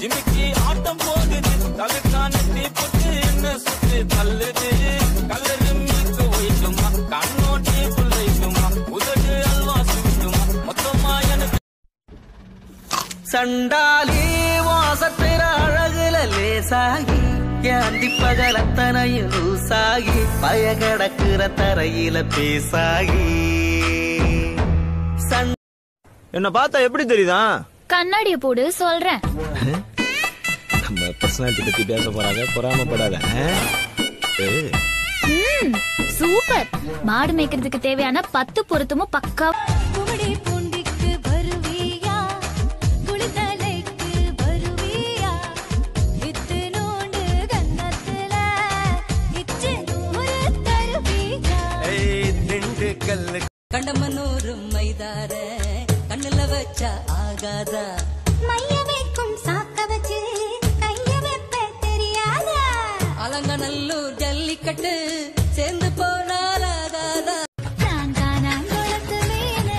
ஜிமிக்கி ஆட்டம் போகுது தவிர்த்தா நெத்தி போட்டு என்ன சுத்து தள்ளுது கல்லறு மீக்கு வைக்குமா கண்ணோட்டி புல் வைக்குமா உதடு அல்வா சுட்டுமா மொத்தமா எனக்கு சண்டாலி வாசத்திர அழகுல லேசாகி ஏந்தி பகல் அத்தனையும் லூசாகி பய கிடக்குற தரையில பேசாகி சண் என்ன பார்த்தா எப்படி தெரியுதா கண்ணாடிய போடு சொல்றேன் நம்ம பர்சனாலிட்டி பத்தி பேச போறாங்க பொறாமப்படாத ஆ? ஏய், ம், சூப்பர் மாடு மேய்க்கிறதுக்கு தேவையான பத்து பொருத்தமும் பக்கா குமடி பூண்டிக்கு வருவியா குளித்தலைக்கு வருவியா இத்து நோண்டு கன்னத்துல இச்சு நூறு தருவியா கண்டமனூரும் மைதார கண்ணுல வச்சா ஆகாதா மைய வைக்கும் சாக்க வச்சு கைய வைப்ப தெரியாதா அலங்கநல்லூர் ஜல்லிக்கட்டு சேர்ந்து போனால் ஆகாதா நான் காணாங்குளத்து மீனே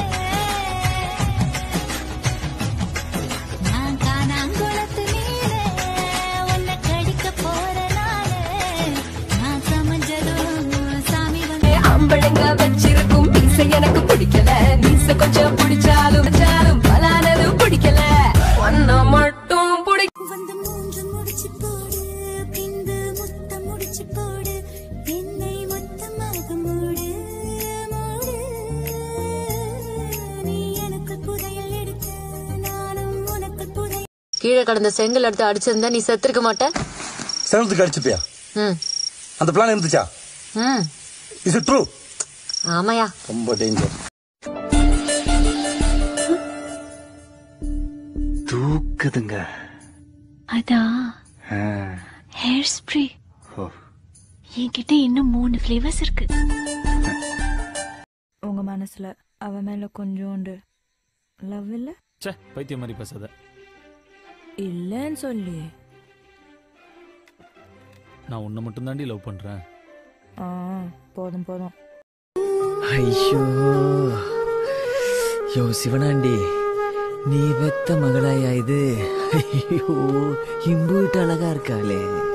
நான் காணாங்குளத்து மீனே உன்னை கடிக்க போற நாளே நான் சமைஞ்சதும் சாமி வந்து அம்பழங்க வச்சிருக்கும் மீசை எனக்கு பிடிக்கல மீசை கொஞ்சம் பிடிச்சாலும் வச்சாலும் பலானதும் பிடிக்கல ஒன்ன மட்டும் பிடிக்கும் வந்து மூன்று முடிச்சு போடு பின்பு முத்தம் முடிச்சு போடு என்னை மொத்தமாக மூடு மூடு நீ எனக்கு புதையல் எடுக்க நானும் உனக்கு புதையல் கீழே கடந்த செங்கல் எடுத்து அடிச்சிருந்தா நீ செத்துருக்க மாட்ட செவன்த்துக்கு அடிச்சுப்பியா ம் அந்த பிளான் இருந்துச்சா ம் இஸ் ட்ரூ ஆமாயா ரொம்ப டேஞ்சர் தூக்குதுங்க அதான் ஹேர் ஸ்ப்ரே என்கிட்ட இன்னும் மூணு ஃபிளேவர்ஸ் இருக்கு உங்க மனசுல அவ மேல கொஞ்சோண்டு லவ் இல்ல ச்சே பைத்தியம் மாதிரி பேசாத இல்லன்னு சொல்லி நான் உன்னை மட்டும் தாண்டி லவ் பண்றேன் ஆ போதும் போதும் ஐயோ யோ சிவனாண்டி நீ பெத்த மகளாயா இது ஐயோ இம்பூட்டு அழகா இருக்காளே